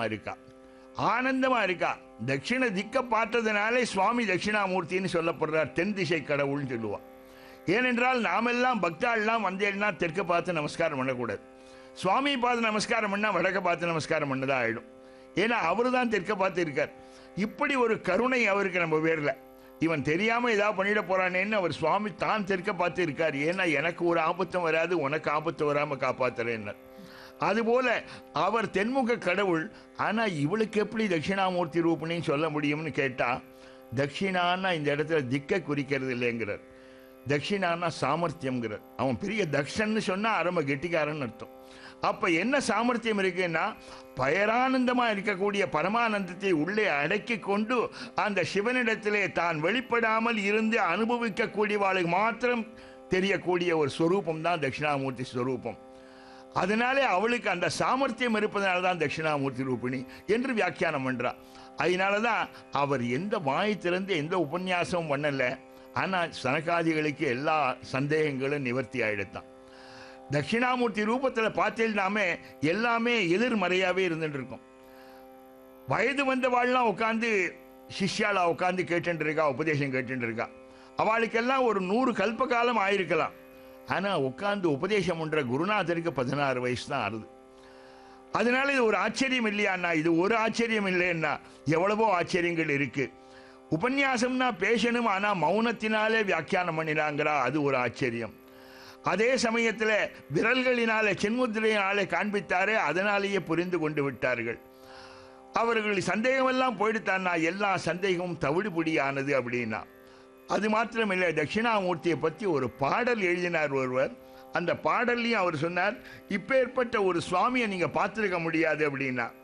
உற்சாகமா இருக்கா ஆனந்தமா இருக்கா தட்சிண திக்க பார்த்ததுனாலே சுவாமி தட்சிணாமூர்த்தின்னு சொல்லப்படுறார் தென் திசை கடவுள்னு சொல்லுவா ஏனென்றால் நாமெல்லாம் பக்தாள்லாம் வந்தேன்னா தெற்க பார்த்து நமஸ்காரம் பண்ணக்கூடாது சுவாமி பார்த்து நமஸ்காரம் பண்ணா வடக்க பார்த்து நமஸ்காரம் பண்ணதா ஆயிடும் ஏன்னா அவரு தான் தெற்க பார்த்து இருக்கார் இப்படி ஒரு கருணை அவருக்கு நம்ம பேர்ல இவன் தெரியாம ஏதாவது பண்ணிட போறானேன்னு அவர் சுவாமி தான் தெற்க பார்த்து இருக்கார் ஏன்னா எனக்கு ஒரு ஆபத்தும் வராது உனக்கு ஆபத்து வராம காப்பாத்துறேன்னு அதுபோல அவர் தென்முக கடவுள் ஆனா இவளுக்கு எப்படி தட்சிணாமூர்த்தி ரூபிணின்னு சொல்ல முடியும்னு கேட்டா தட்சிணான்னா இந்த இடத்துல திக்கை குறிக்கிறது இல்லைங்கிறார் தட்சிணான்னா சாமர்த்தியம்ங்கிறார் அவன் பெரிய தக்ஷன்னு சொன்னா அரம கெட்டிக்காரன்னு அர்த்தம் அப்ப என்ன சாமர்த்தியம் இருக்குன்னா பயரானந்தமா இருக்கக்கூடிய பரமானந்தத்தை உள்ளே அடக்கி கொண்டு அந்த சிவனிடத்திலே தான் வெளிப்படாமல் இருந்து அனுபவிக்கக்கூடியவாளுக்கு மாத்திரம் தெரியக்கூடிய ஒரு ஸ்வரூபம் தான் தட்சிணாமூர்த்தி ஸ்வரூபம் அதனாலே அவளுக்கு அந்த சாமர்த்தியம் இருப்பதனால தான் தட்சிணாமூர்த்தி ரூபிணி என்று வியாக்கியானம் பண்றா அதனால தான் அவர் எந்த வாய் திறந்து எந்த உபன்யாசமும் பண்ணல ஆனா சனகாதிகளுக்கு எல்லா சந்தேகங்களும் நிவர்த்தி ஆயிடுத்தான் தட்சிணாமூர்த்தி ரூபத்துல பார்த்தீங்கன்னாமே எல்லாமே எதிர்மறையாவே இருந்துட்டு இருக்கும் வயது வந்தவாள்லாம் உட்காந்து சிஷ்யாலா உட்காந்து கேட்டுட்டு இருக்கா உபதேசம் கேட்டுட்டு இருக்கா அவளுக்கெல்லாம் ஒரு நூறு கல்ப காலம் ஆயிருக்கலாம் ஆனா உட்காந்து உபதேசம் பண்ற குருநாதருக்கு பதினாறு வயசு தான் ஆறுது அதனால இது ஒரு ஆச்சரியம் இல்லையாண்ணா இது ஒரு ஆச்சரியம் இல்லைன்னா எவ்வளவோ ஆச்சரியங்கள் இருக்கு உபன்யாசம்னா பேசணும் ஆனா மௌனத்தினாலே வியாக்கியானம் பண்ணினாங்கிறா அது ஒரு ஆச்சரியம் அதே சமயத்தில் விரல்களினாலே சென்முத்திரையினாலே காண்பித்தாரே அதனாலேயே புரிந்து கொண்டு விட்டார்கள் அவர்கள் சந்தேகமெல்லாம் போயிடுத்தான்னா எல்லா சந்தேகமும் தவிடுபடியானது அப்படின்னா அது மாத்திரமில்லை தட்சிணாமூர்த்தியை பற்றி ஒரு பாடல் எழுதினார் ஒருவர் அந்த பாடல்லையும் அவர் சொன்னார் இப்பேற்பட்ட ஒரு சுவாமியை நீங்க பார்த்துருக்க முடியாது அப்படின்னா